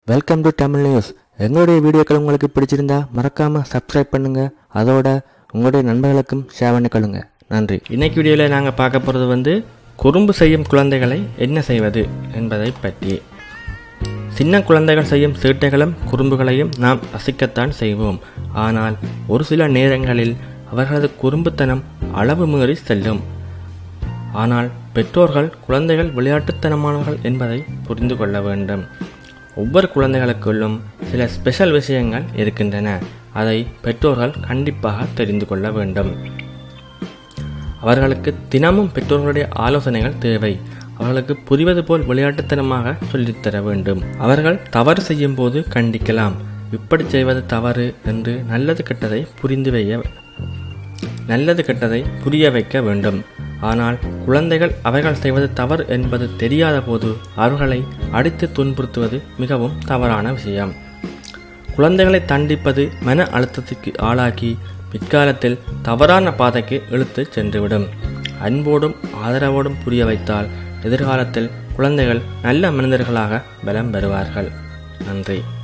welcome to Tamil news எங்களுடைய வீடியோக்கள் உங்களுக்கு பிடிச்சிருந்தா மறக்காம சப்ஸ்கிரைப் பண்ணுங்க அதோட உங்களுடைய நண்பர்களுக்கும் ஷேர் பண்ணிக்கொள்ளுங்க நன்றி இன்னைக்கு வீடியோவில் நாங்கள் பார்க்க போகிறது வந்து குறும்பு செய்யும் குழந்தைகளை என்ன செய்வது என்பதை பற்றி சின்ன குழந்தைகள் செய்யும் சேட்டைகளும் குறும்புகளையும் நாம் ரசிக்கத்தான் செய்வோம் ஆனால் ஒரு சில நேரங்களில் அவர்களது குறும்புத்தனம் அளவு மீறி செல்லும் ஆனால் பெற்றோர்கள் குழந்தைகள் விளையாட்டுத்தனமானவர்கள் என்பதை புரிந்து கொள்ள வேண்டும் ஒவ்வொரு குழந்தைகளுக்குள்ளும் சில ஸ்பெஷல் விஷயங்கள் இருக்கின்றன அதை பெற்றோர்கள் கண்டிப்பாக தெரிந்து கொள்ள வேண்டும் அவர்களுக்கு தினமும் பெற்றோர்களுடைய ஆலோசனைகள் தேவை அவர்களுக்கு புரிவது போல் விளையாட்டுத்தனமாக சொல்லித்தர வேண்டும் அவர்கள் தவறு செய்யும் போது கண்டிக்கலாம் இப்படி செய்வது தவறு என்று நல்லது கெட்டதை புரிந்து வைய நல்லது கெட்டதை புரிய வைக்க வேண்டும் ஆனால் குழந்தைகள் அவர்கள் செய்வது தவறு என்பது தெரியாத போது அவர்களை அடித்து துன்புறுத்துவது மிகவும் தவறான விஷயம் குழந்தைகளை தண்டிப்பது மன அழுத்தத்துக்கு ஆளாக்கி பிற்காலத்தில் தவறான பாதைக்கு இழுத்து சென்றுவிடும் அன்போடும் ஆதரவோடும் புரிய வைத்தால் எதிர்காலத்தில் குழந்தைகள் நல்ல மனிதர்களாக பலம் பெறுவார்கள் நன்றி